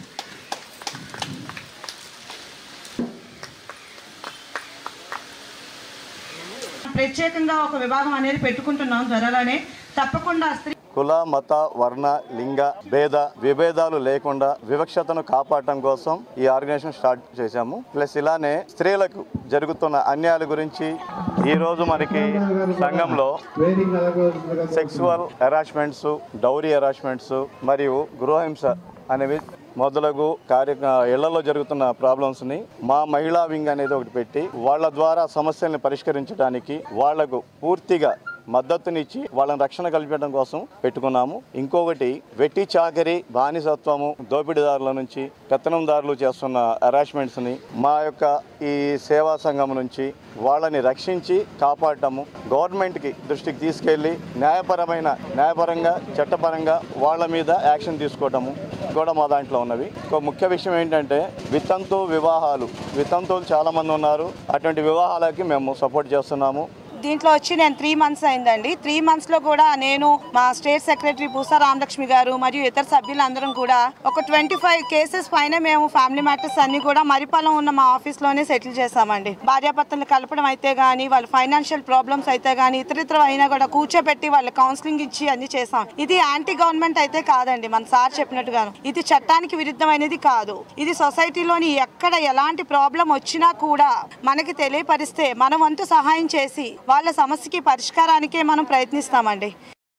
ప్రత్యేకంగా ఒక విభాగం అనేది పెట్టుకుంటున్నాం త్వరలోనే తప్పకుండా స్త్రీ కుల మత వర్ణ లింగ భేద విభేదాలు లేకుండా వివక్షతను కాపాడటం కోసం ఈ ఆర్గనైజేషన్ స్టార్ట్ చేశాము ప్లస్ ఇలానే స్త్రీలకు జరుగుతున్న అన్యాయాల గురించి ఈ రోజు మనకి సంఘంలో సెక్సువల్ హెరాస్మెంట్స్ డౌరీ హెరాస్మెంట్స్ మరియు గృహహింస అనేవి మొదలగు కార్య ఇళ్లలో జరుగుతున్న ప్రాబ్లమ్స్ని మా మహిళా వింగ్ అనేది ఒకటి పెట్టి వాళ్ళ ద్వారా సమస్యల్ని పరిష్కరించడానికి వాళ్లకు పూర్తిగా మద్దతునిచ్చి వాళ్ళని రక్షణ కల్పించడం కోసం పెట్టుకున్నాము ఇంకొకటి వెట్టి చాకరీ బానిసత్వము దోపిడీదారుల నుంచి పెత్తనందారులు చేస్తున్న హెరాస్మెంట్స్ని మా యొక్క ఈ సేవా సంఘం నుంచి వాళ్ళని రక్షించి కాపాడటము గవర్నమెంట్కి దృష్టికి తీసుకెళ్ళి న్యాయపరమైన న్యాయపరంగా చట్టపరంగా వాళ్ళ మీద యాక్షన్ తీసుకోవటము కూడా మా దాంట్లో ఉన్నవి ఒక ముఖ్య విషయం ఏంటంటే వితంతు వివాహాలు వితంతువులు చాలామంది ఉన్నారు అటువంటి వివాహాలకి మేము సపోర్ట్ చేస్తున్నాము దీంట్లో వచ్చి నేను త్రీ మంత్స్ అయిందండి త్రీ మంత్స్ లో కూడా నేను మా స్టేట్ సెక్రటరీ పూసా రామలక్ష్మి గారు మరియు ఇతర సభ్యులందరం కూడా ఒక ట్వంటీ ఫైవ్ కేసెస్ పైన మేము ఫ్యామిలీ మ్యాటర్స్ అన్ని కూడా మరిపాలెం ఉన్న మా ఆఫీస్ లోనే సెటిల్ చేసామండి భార్యాభర్తలు కలపడం అయితే గానీ వాళ్ళ ఫైనాన్షియల్ ప్రాబ్లమ్స్ అయితే గానీ ఇతర ఇతర అయినా కూడా కూర్చోబెట్టి వాళ్ళ కౌన్సిలింగ్ ఇచ్చి అన్ని చేసాం ఇది యాంటీ గవర్నమెంట్ అయితే కాదండి మన సార్ చెప్పినట్టుగాను ఇది చట్టానికి విరుద్ధమైనది కాదు ఇది సొసైటీలోని ఎక్కడ ఎలాంటి ప్రాబ్లం వచ్చినా కూడా మనకి తెలియపరిస్తే మన వంతు సహాయం చేసి వాళ్ళ సమస్యకి పరిష్కారానికే మనం ప్రయత్నిస్తామండి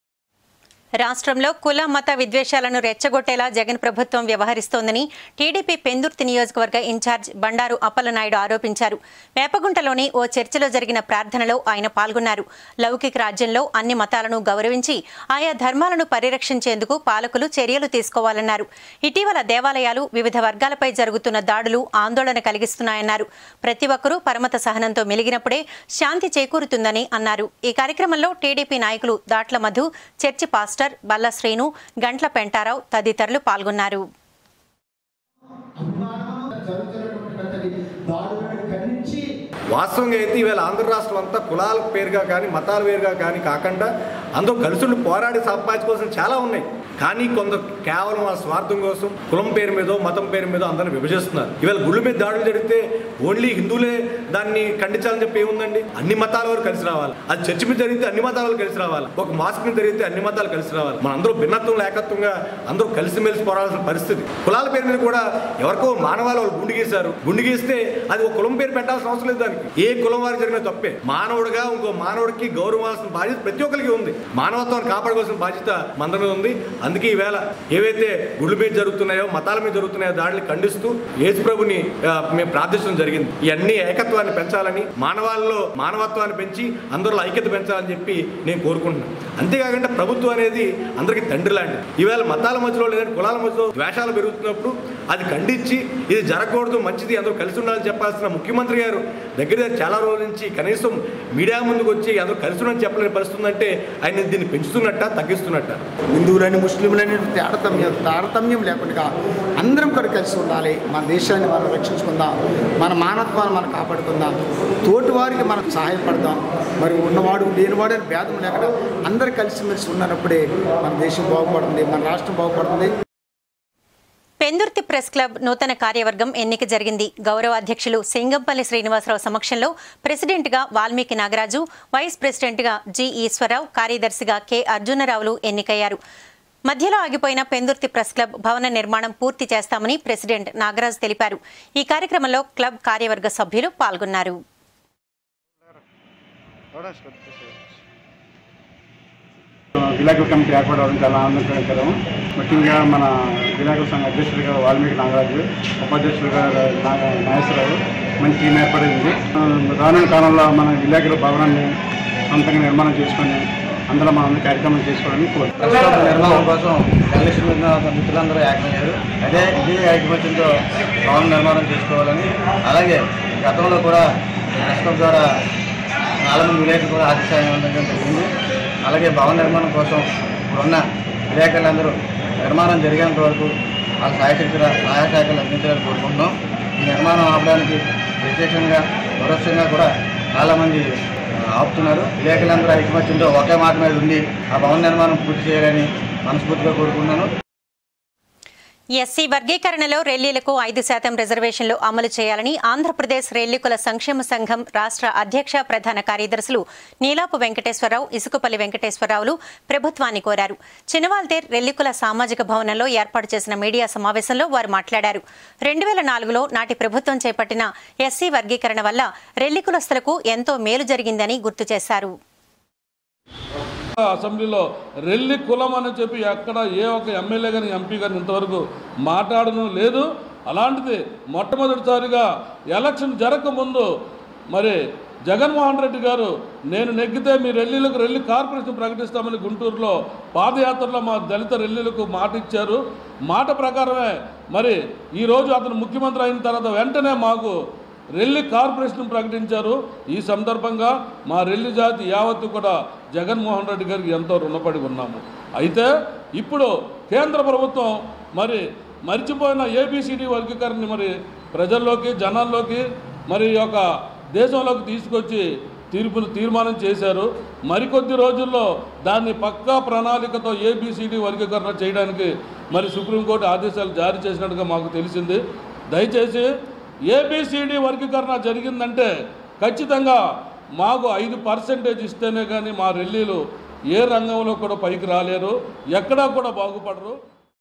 రాష్ట్రంలో కుల మత విద్వేషాలను రెచ్చగొట్టేలా జగన్ ప్రభుత్వం వ్యవహరిస్తోందని టీడీపీ పెందుర్తి నియోజకవర్గ ఇన్ఛార్జ్ బండారు అప్పలనాయుడు ఆరోపించారు వేపగుంటలోని ఓ చర్చిలో జరిగిన ప్రార్థనలో ఆయన పాల్గొన్నారు లౌకిక రాజ్యంలో అన్ని మతాలను గౌరవించి ఆయా ధర్మాలను పరిరక్షించేందుకు పాలకులు చర్యలు తీసుకోవాలన్నారు ఇటీవల దేవాలయాలు వివిధ వర్గాలపై జరుగుతున్న దాడులు ఆందోళన కలిగిస్తున్నాయన్నారు ప్రతి ఒక్కరూ పరమత సహనంతో మెలిగినప్పుడే శాంతి చేకూరుతుందని అన్నారు ఈ కార్యక్రమంలో టీడీపీ నాయకులు దాట్ల మధు చర్చి పాస్టర్ బల్ల శ్రీను గంట్ల పెంటారావు తదితరులు పాల్గొన్నారు వాస్తవంగా అయితే ఈవేళ ఆంధ్ర రాష్ట్రం అంతా కులాల పేరుగా కానీ మతాల పేరుగా కానీ కాకుండా అందరూ కలిసి ఉండి పోరాడి సంపాదించుకోవాల్సిన చాలా ఉన్నాయి కానీ కొందరు కేవలం ఆ స్వార్థం కోసం కులం పేరు మీదో మతం పేరు మీదో అందరిని విభజిస్తున్నారు ఇవాళ గుళ్ళ మీద దాడులు జరిగితే ఓన్లీ హిందువులే దాన్ని ఖండించాలని చెప్పి ఏముందండి అన్ని మతాల వారు కలిసి రావాలి అది చర్చి మీద జరిగితే అన్ని మతాల వాళ్ళు కలిసి రావాలి ఒక మాస్క్ మీద జరిగితే అన్ని మతాలు కలిసి రావాలి మన అందరూ భిన్నత్వం లేకత్వంగా అందరూ కలిసిమెలిసి పోరాడాల్సిన పరిస్థితి కులాల పేరు మీద కూడా ఎవరికో మానవాళి వాళ్ళు గుండు గీశారు గుండు గీస్తే అది ఒక కులం పేరు పెట్టాల్సిన అవసరం లేదు దానికి ఏ కులం వారికి జరిగిన తప్పే మానవుడిగా ఇంకో మానవుడికి గౌరవాల్సిన బాధ్యత ప్రతి ఒక్కరికి ఉంది మానవత్వాన్ని కాపాడుకోవాల్సిన బాధ్యత మంద మీద ఉంది అందుకే ఈవేళ ఏవైతే గుళ్ళు మీద జరుగుతున్నాయో మతాల మీద జరుగుతున్నాయో దాడిని ఖండిస్తూ యేసు ప్రభుని ఆ, మేము ప్రార్థించడం జరిగింది ఇవన్నీ ఏకత్వాన్ని పెంచాలని మానవాళ్ళలో మానవత్వాన్ని పెంచి అందరిలో ఐక్యత పెంచాలని చెప్పి నేను కోరుకుంటున్నాను అంతేకాకుండా ప్రభుత్వం అనేది అందరికీ తండ్రి లాంటిది ఈవేళ మతాల మధ్యలో లేదంటే కులాల మధ్యలో ద్వేషాలు పెరుగుతున్నప్పుడు అది ఖండించి ఇది జరగకూడదు మంచిది అందరూ కలిసి ఉండాలని చెప్పాల్సిన ముఖ్యమంత్రి గారు దగ్గర దగ్గర చాలా రోజుల నుంచి కనీసం మీడియా ముందుకు వచ్చి అందరూ కలిసి ఉండని చెప్పలేని పరిస్థితి ఉందంటే ఆయన దీన్ని పెంచుతున్నట్ట తగ్గిస్తున్నట్ట హిందువులని ముస్లింలని తారతమ్యం తారతమ్యం లేకుండా అందరం కూడా కలిసి ఉండాలి మన దేశాన్ని మనం రక్షించుకుందాం మన మానవత్వాన్ని మనం కాపాడుకుందాం తోటి వారికి మనం సహాయపడదాం మరి ఉన్నవాడు లేనివాడు అని భేదం లేకుండా అందరు కలిసిమెలిసి ఉన్నప్పుడే మన దేశం బాగుపడుతుంది మన రాష్ట్రం బాగుపడుతుంది పెందుర్తి ప్రెస్ క్లబ్ నూతన కార్యవర్గం ఎన్నిక జరిగింది గౌరవ అధ్యక్షులు సింగంపల్లి శ్రీనివాసరావు సమక్షంలో ప్రెసిడెంట్గా వాల్మీకి నాగరాజు వైస్ ప్రెసిడెంట్గా జి ఈశ్వరరావు కార్యదర్శిగా కె అర్జునరావులు ఎన్నికయ్యారు మధ్యలో ఆగిపోయిన పెందుర్తి ప్రెస్ క్లబ్ భవన నిర్మాణం పూర్తి చేస్తామని ప్రెసిడెంట్ నాగరాజు తెలిపారు ఈ కార్యక్రమంలో క్లబ్ కార్యవర్గ సభ్యులు పాల్గొన్నారు వినాయకుల కమిటీ ఏర్పడడం చాలా ఆనందకరం ముఖ్యంగా మన వినాయకుల సంఘ అధ్యక్షులుగా వాల్మీకి నాగరాజు ఉపాధ్యక్షులుగా నాగ- నాగేశ్వరరావు మంచి టీం ఏర్పడింది ఆ, రానున్న కాలంలో మన వినాయకుల భవనాన్ని సొంతంగా నిర్మాణం చేసుకొని అందులో మనం అన్ని కార్యక్రమాలు చేసుకోవాలని కోరుతున్నాం ప్రస్తుతం నిర్మాణం కోసం ఎలక్షన్ మీద మిత్రులందరూ ఏకమయ్యారు అదే ఇదే ఐకమత్యంతో భవన నిర్మాణం చేసుకోవాలని అలాగే గతంలో కూడా ప్రస్తుతం ద్వారా చాలా మంది విలేకరులు కూడా ఆతిథ్యం అందడం జరిగింది అలాగే భవన నిర్మాణం కోసం ఇప్పుడున్న విలేకరులందరూ నిర్మాణం జరిగేంత వరకు వాళ్ళ సహాయశక్తుల సహాయ శాఖలు అందించాలని కోరుకుంటున్నాం ఈ నిర్మాణం ఆపడానికి ప్రత్యక్షంగా పరోక్షంగా కూడా చాలామంది ఆపుతున్నారు విలేకరులందరూ ఐకమత్యంతో ఒకే మాట మీద ఉండి ఆ భవన నిర్మాణం పూర్తి చేయాలని మనస్ఫూర్తిగా కోరుకుంటున్నాను ఎస్సీ వర్గీకరణలో రెల్లీలకు ఐదు శాతం రిజర్వేషన్లు అమలు చేయాలని ఆంధ్రప్రదేశ్ రెల్లికుల సంక్షేమ సంఘం రాష్ట్ర అధ్యక్ష ప్రధాన కార్యదర్శులు నీలాపు వెంకటేశ్వరరావు ఇసుకపల్లి వెంకటేశ్వరరావులు ప్రభుత్వాన్ని కోరారు చినవాల్తేర్ రెల్లికుల సామాజిక భవనంలో ఏర్పాటు చేసిన మీడియా సమావేశంలో వారు మాట్లాడారు రెండు వేల నాలుగులో నాటి ప్రభుత్వం చేపట్టిన ఎస్సీ వర్గీకరణ వల్ల రెల్లికులస్తులకు ఎంతో మేలు జరిగిందని గుర్తు చేశారు అసెంబ్లీలో రెల్లి కులం అని చెప్పి ఎక్కడ ఏ ఒక్క ఎమ్మెల్యే కానీ ఎంపీ కానీ ఇంతవరకు మాట్లాడడం లేదు అలాంటిది మొట్టమొదటిసారిగా ఎలక్షన్ జరగకముందు మరి జగన్మోహన్ రెడ్డి గారు నేను నెగ్గితే మీ రెల్లీలకు రెల్లి కార్పొరేషన్ ప్రకటిస్తామని గుంటూరులో పాదయాత్రలో మా దళిత రెల్లీలకు మాట ఇచ్చారు మాట ప్రకారమే మరి ఈరోజు అతను ముఖ్యమంత్రి అయిన తర్వాత వెంటనే మాకు రెల్లి కార్పొరేషన్ ప్రకటించారు ఈ సందర్భంగా మా రెల్లి జాతి యావత్తు కూడా జగన్మోహన్ రెడ్డి గారికి ఎంతో రుణపడి ఉన్నాము అయితే ఇప్పుడు కేంద్ర ప్రభుత్వం మరి మర్చిపోయిన ఏబిసిడి వర్గీకరణని మరి ప్రజల్లోకి జనాల్లోకి మరి ఈ యొక్క దేశంలోకి తీసుకొచ్చి తీర్పును తీర్మానం చేశారు మరికొద్ది రోజుల్లో దాన్ని పక్కా ప్రణాళికతో ఏబిసిడి వర్గీకరణ చేయడానికి మరి సుప్రీంకోర్టు ఆదేశాలు జారీ చేసినట్టుగా మాకు తెలిసింది దయచేసి ఏబిసిడి వర్గీకరణ జరిగిందంటే ఖచ్చితంగా మాకు ఐదు పర్సెంటేజ్ ఇస్తేనే కానీ మా రెల్లీలు ఏ రంగంలో కూడా పైకి రాలేరు ఎక్కడా కూడా బాగుపడరు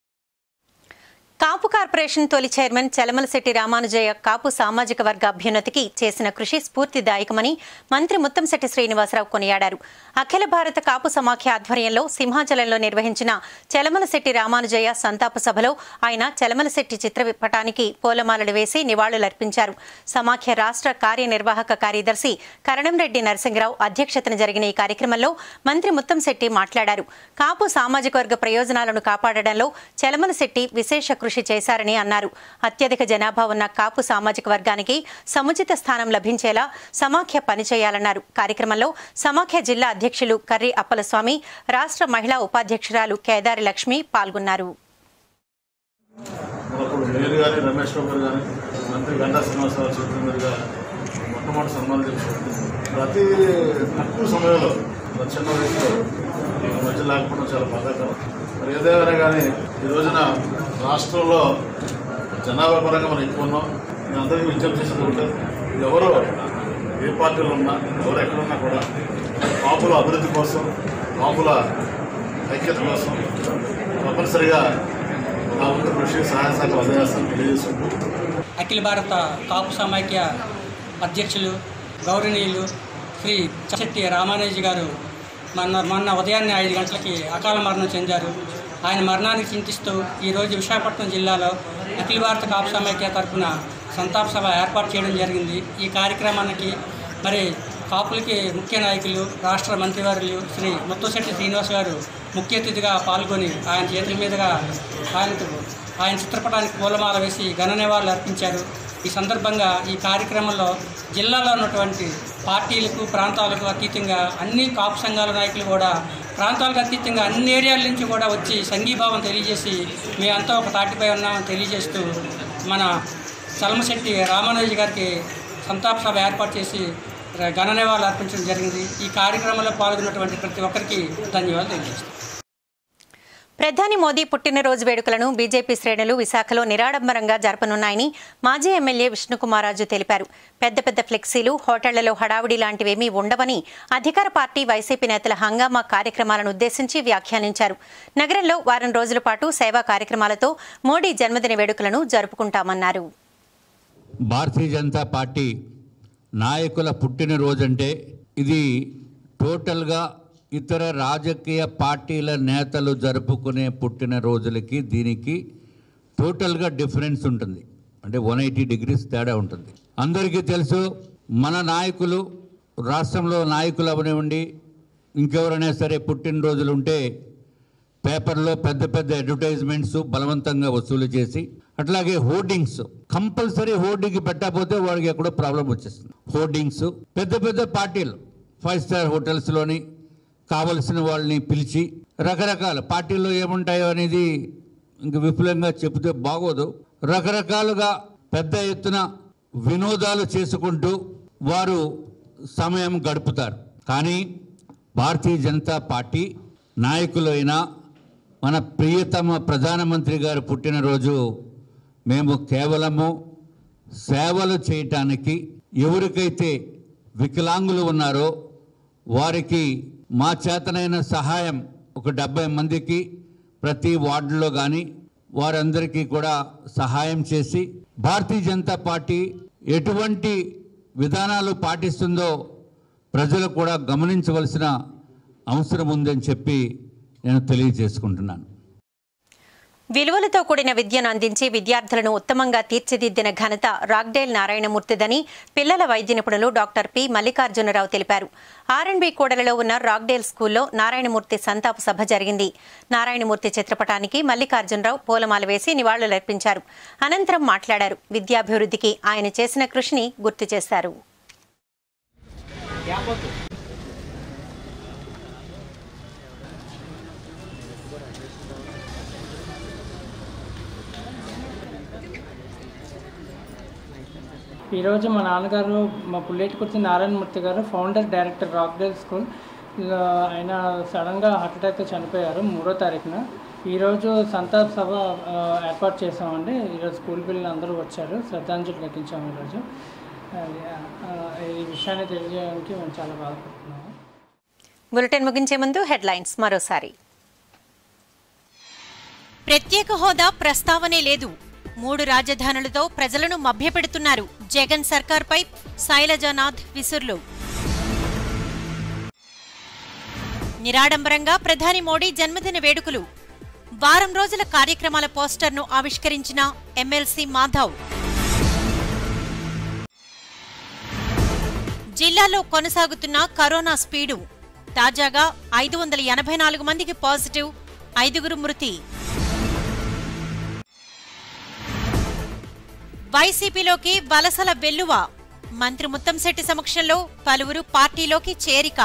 కాపు కార్పొరేషన్ తొలి చైర్మన్ చలమలశెట్టి రామానుజయ్య కాపు సామాజిక వర్గ అభ్యున్నతికి చేసిన కృషి స్ఫూర్తిదాయకమని మంత్రి ముత్తంశెట్టి శ్రీనివాసరావు కొనియాడారు అఖిల భారత కాపు సమాఖ్య ఆధ్వర్యంలో సింహాచలంలో నిర్వహించిన చలమలశెట్టి రామానుజయ్య సంతాప సభలో ఆయన చలమలశెట్టి చిత్రపటానికి పూలమాలలు వేసి నివాళులర్పించారు సమాఖ్య రాష్ట్ర కార్యనిర్వాహక కార్యదర్శి కరణంరెడ్డి నరసింహరావు అధ్యక్షతన జరిగిన ఈ కార్యక్రమంలో మంత్రి ముత్తంశెట్టి మాట్లాడారు కాపు సామాజిక వర్గ ప్రయోజనాలను కాపాడడంలో చలమలశెట్టి విశేష కృషి చేశారని అన్నారు అత్యధిక జనాభా ఉన్న కాపు సామాజిక వర్గానికి సముచిత స్థానం లభించేలా సమాఖ్య పనిచేయాలన్నారు కార్యక్రమంలో సమాఖ్య జిల్లా అధ్యక్షులు కర్రి అప్పలస్వామి రాష్ట్ర మహిళా ఉపాధ్యక్షురాలు కేదారి లక్ష్మి పాల్గొన్నారు అప్పుడు మేయర్ కానీ రమేష్ బాబు గారు కానీ మంత్రి గంటా శ్రీనివాసరావు చేతుల మీదుగా మొట్టమొదటి సన్మానం చేశారు ప్రతి తక్కువ సమయంలో ఒక చిన్న వయసులో ఈ మధ్య లేకపోవడం చాలా బాధాకరం మరి ఏదైనా కానీ ఈ రోజున రాష్ట్రంలో జనాభా పరంగా మనం ఎక్కువ ఉన్నాం నేను అందరికీ విజ్ఞప్తి చేసేది ఒకటే ఎవరు ఏ పార్టీలో ఉన్నా ఎవరు ఎక్కడున్నా కూడా కాపుల అభివృద్ధి కోసం కాపుల ఐక్యత కోసం తప్పనిసరిగా నా వంతు కృషి సహాయ సహకారం అందజేస్తాను తెలియజేసుకుంటూ అఖిల భారత కాపు సమాఖ్య అధ్యక్షులు గౌరవనీయులు శ్రీ చెట్టి రామానుజీ గారు మొన్న మొన్న ఉదయాన్నే ఐదు గంటలకి అకాల మరణం చెందారు ఆయన మరణానికి చింతిస్తూ ఈరోజు విశాఖపట్నం జిల్లాలో అఖిల భారత కాపు సమాఖ్య తరఫున సంతాప సభ ఏర్పాటు చేయడం జరిగింది ఈ కార్యక్రమానికి మరి కాపులకి ముఖ్య నాయకులు రాష్ట్ర మంత్రివర్యులు శ్రీ ముత్తుశెట్టి శ్రీనివాస్ గారు ముఖ్య అతిథిగా పాల్గొని ఆయన చేతుల మీదుగా ఆయనకు ఆయన చిత్రపటానికి పూలమాల వేసి ఘన నివాళులు అర్పించారు ఈ సందర్భంగా ఈ కార్యక్రమంలో జిల్లాలో ఉన్నటువంటి పార్టీలకు ప్రాంతాలకు అతీతంగా అన్ని కాపు సంఘాల నాయకులు కూడా ప్రాంతాలకు అతీతంగా అన్ని ఏరియాల నుంచి కూడా వచ్చి సంఘీభావం తెలియజేసి మేమంతా ఒక తాటిపై ఉన్నామని తెలియజేస్తూ మన చలమశెట్టి రామానుజు గారికి సంతాప సభ ఏర్పాటు చేసి ఘన నివాళులు అర్పించడం జరిగింది ఈ కార్యక్రమంలో పాల్గొన్నటువంటి ప్రతి ఒక్కరికి ధన్యవాదాలు తెలియజేస్తాను ప్రధాని మోదీ పుట్టినరోజు వేడుకలను బీజేపీ శ్రేణులు విశాఖలో నిరాడంబరంగా జరపనున్నాయని మాజీ ఎమ్మెల్యే విష్ణుకుమారాజు తెలిపారు పెద్ద పెద్ద ఫ్లెక్సీలు హోటళ్లలో హడావుడి లాంటివేమీ ఉండవని అధికార పార్టీ వైసీపీ నేతల హంగామా కార్యక్రమాలను ఉద్దేశించి వ్యాఖ్యానించారు నగరంలో వారం రోజుల పాటు సేవా కార్యక్రమాలతో మోడీ జన్మదిన వేడుకలను జరుపుకుంటామన్నారు భారతీయ జనతా పార్టీ నాయకుల పుట్టినరోజంటే ఇది టోటల్గా ఇతర రాజకీయ పార్టీల నేతలు జరుపుకునే పుట్టినరోజులకి దీనికి టోటల్గా డిఫరెన్స్ ఉంటుంది అంటే వన్ ఎయిటీ డిగ్రీస్ తేడా ఉంటుంది అందరికీ తెలుసు మన నాయకులు రాష్ట్రంలో నాయకులు అవనివ్వండి ఇంకెవరైనా సరే పుట్టినరోజులు ఉంటే పేపర్లో పెద్ద పెద్ద అడ్వర్టైజ్మెంట్స్ బలవంతంగా వసూలు చేసి అట్లాగే హోర్డింగ్స్ కంపల్సరీ హోర్డింగ్ పెట్టకపోతే వాడికి ఎక్కడో ప్రాబ్లం వచ్చేస్తుంది హోర్డింగ్స్ పెద్ద పెద్ద పార్టీలు ఫైవ్ స్టార్ హోటల్స్లోని కావలసిన వాళ్ళని పిలిచి రకరకాల పార్టీల్లో ఏముంటాయో అనేది ఇంక విపులంగా చెబితే బాగోదు రకరకాలుగా పెద్ద ఎత్తున వినోదాలు చేసుకుంటూ వారు సమయం గడుపుతారు కానీ భారతీయ జనతా పార్టీ నాయకులైన మన ప్రియతమ ప్రధానమంత్రి గారు పుట్టినరోజు మేము కేవలము సేవలు చేయటానికి ఎవరికైతే వికలాంగులు ఉన్నారో వారికి మా చేతనైన సహాయం ఒక డెబ్బై మందికి ప్రతి వార్డులో కానీ వారందరికీ కూడా సహాయం చేసి భారతీయ జనతా పార్టీ ఎటువంటి విధానాలు పాటిస్తుందో ప్రజలు కూడా గమనించవలసిన అవసరం ఉందని చెప్పి నేను తెలియజేసుకుంటున్నాను విలువలతో కూడిన విద్యను అందించి విద్యార్థులను ఉత్తమంగా తీర్చిదిద్దిన ఘనత రాగ్డేల్ నారాయణమూర్తిదని పిల్లల వైద్య నిపుణులు డాక్టర్ పి మల్లికార్జునరావు తెలిపారు ఆర్ఎండ్బి కూడలిలో ఉన్న రాగ్డేల్ స్కూల్లో నారాయణమూర్తి సంతాప సభ జరిగింది నారాయణమూర్తి చిత్రపటానికి మల్లికార్జునరావు పూలమాల వేసి నివాళులర్పించారు అనంతరం మాట్లాడారు విద్యాభివృద్ధికి ఆయన చేసిన కృషిని గుర్తు చేశారు ఈరోజు మా నాన్నగారు మా పుల్లేటికుర్తి నారాయణమూర్తి గారు ఫౌండర్ డైరెక్టర్ రాక్డేల్ స్కూల్ ఇలా ఆయన సడన్గా హార్ట్ అటాక్తో చనిపోయారు మూడో తారీఖున ఈరోజు సంతాప సభ ఆ, ఏర్పాటు చేసామండి ఈరోజు స్కూల్ పిల్లలు అందరూ వచ్చారు శ్రద్ధాంజలి ఘటించాము ఈరోజు అది, ఆ, ఈ విషయాన్ని తెలియజేయడానికి మేము చాలా బాధపడుతున్నాము బులెటిన్ ముగించే ముందు హెడ్లైన్స్ మరోసారి ప్రత్యేక హోదా ప్రస్తావనే లేదు మూడు రాజధానులతో ప్రజలను మభ్యపెడుతున్నారు జగన్ సర్కార్పై శైలజానాథ్ విసుర్లు నిరాడంబరంగా ప్రధాని మోడీ జన్మదిన వేడుకలు వారం రోజుల కార్యక్రమాల పోస్టర్ను ఆవిష్కరించిన ఎమ్మెల్సీ మాధవ్ జిల్లాలో కొనసాగుతున్న కరోనా స్పీడు తాజాగా ఐదు వందల ఎనభై నాలుగు మందికి పాజిటివ్ ఐదుగురు మృతి వైసీపీలోకి వలసల వెల్లువ మంత్రి ముత్తంశెట్టి సమక్షంలో పలువురు పార్టీలోకి చేరిక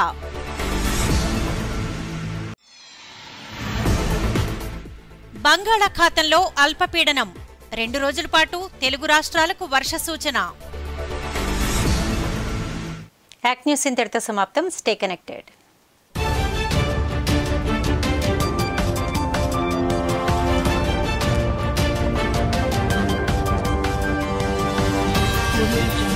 బంగాళాఖాతంలో అల్పపీడనం రెండు రోజుల పాటు తెలుగు రాష్ట్రాలకు వర్ష సూచన యాక్ట్ న్యూస్ ఇంతటితో సమాప్తం స్టే కనెక్టెడ్ Audio Jungle.